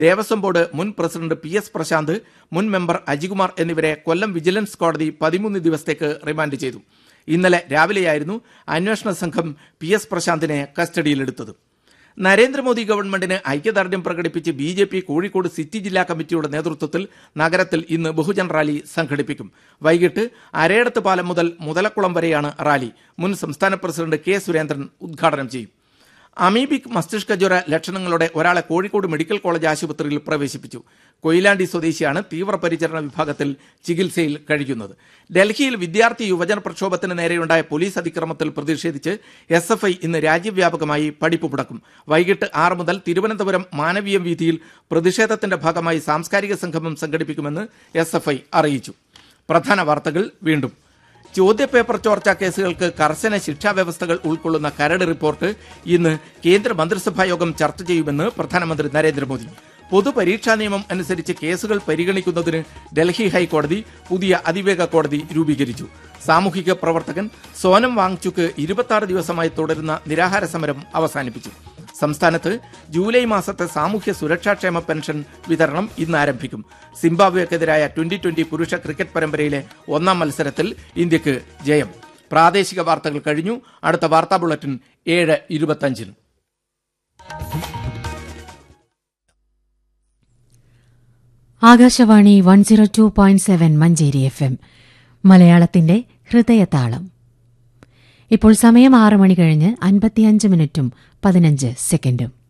Devaswom board മുൻ president P S Prashanth മുൻ member Ajikumar എന്നിവരെ കൊല്ലം വിജിലൻസ് കോടതി പതിമൂന്ന് ദിവസത്തേക്ക് റിമാൻഡ് ചെയ്തു ഇന്നലെ രാവിലെയായിരുന്നു അന്വേഷണ സംഘം പി എസ് പ്രശാന്തിനെ കസ്റ്റഡിയിലെടുത്തത് നരേന്ദ്രമോദി ഗവൺമെന്റിന് ഐക്യദാർഢ്യം പ്രകടിപ്പിച്ച് B J P Kozhikode city ജില്ലാ കമ്മിറ്റിയുടെ നേതൃത്വത്തിൽ നഗരത്തിൽ ഇന്ന് ബഹുജൻ റാലി സംഘടിപ്പിക്കും വൈകിട്ട് അരയടത്ത് പാലം മുതൽ മുതലക്കുളം വരെയാണ് റാലി മുൻ സംസ്ഥാന പ്രസിഡന്റ് കെ സുരേന്ദ്രൻ ഉദ്ഘാടനം ചെയ്യും അമീബിക് മസ്തിഷ്ക ജ്വര ലക്ഷണങ്ങളോടെ ഒരാളെ കോഴിക്കോട് മെഡിക്കൽ കോളേജ് ആശുപത്രിയിൽ പ്രവേശിപ്പിച്ചു കൊയിലാണ്ടി സ്വദേശിയാണ് തീവ്രപരിചരണ വിഭാഗത്തിൽ ചികിത്സയിൽ കഴിയുന്നത് ഡൽഹിയിൽ വിദ്യാർത്ഥി യുവജന പ്രക്ഷോഭത്തിന് നേരെയുണ്ടായ പോലീസ് അതിക്രമത്തിൽ പ്രതിഷേധിച്ച് എസ് എഫ് ഐ ഇന്ന് രാജ്യവ്യാപകമായി പഠിപ്പ് മുടക്കും വൈകിട്ട് ആറ് മുതൽ തിരുവനന്തപുരം മാനവീയം വീതിയിൽ പ്രതിഷേധത്തിന്റെ ഭാഗമായി സാംസ്കാരിക സംഗമം സംഘടിപ്പിക്കുമെന്ന് എസ് എഫ് ഐ അറിയിച്ചു പ്രധാന വാർത്തകൾ വീണ്ടും ചോദ്യപേപ്പർ ചോർച്ചാ കേസുകൾക്ക് കർശന ശിക്ഷാ വ്യവസ്ഥകൾ ഉൾക്കൊള്ളുന്ന കരട് റിപ്പോർട്ട് ഇന്ന് കേന്ദ്ര മന്ത്രിസഭാ യോഗം ചർച്ച ചെയ്യുമെന്ന് പ്രധാനമന്ത്രി നരേന്ദ്രമോദി പൊതുപരീക്ഷാ നിയമം അനുസരിച്ച് കേസുകൾ പരിഗണിക്കുന്നതിന് ഡൽഹി ഹൈക്കോടതി പുതിയ അതിവേഗ കോടതി രൂപീകരിച്ചു സാമൂഹിക പ്രവർത്തകൻ സോനം വാങ്ചുക്ക് ഇരുപത്തി ദിവസമായി തുടരുന്ന നിരാഹാര സമരം അവസാനിപ്പിച്ചു സംസ്ഥാനത്ത് ജൂലൈ മാസത്തെ സാമൂഹ്യ സുരക്ഷാക്ഷേമ പെൻഷൻ വിതരണം ഇന്ന് ആരംഭിക്കും സിംബാബ്വേക്കെതിരായ ട്വന്റി ട്വന്റി പുരുഷ ക്രിക്കറ്റ് പരമ്പരയിലെ ഒന്നാം മത്സരത്തിൽ ഇന്ത്യക്ക് ജയം പ്രാദേശിക വാർത്തകൾ കഴിഞ്ഞു അടുത്ത വാർത്താ ബുള്ളറ്റിൻ ഏഴ് ഇരുപത്തഞ്ചിന് Akashvani one zero two point seven Manjeri F M മലയാളത്തിന്റെ ഹൃദയതാളം ഇപ്പോൾ സമയം ആറ് മണി കഴിഞ്ഞ് അൻപത്തിയഞ്ച് മിനിറ്റും പതിനഞ്ച് സെക്കൻഡും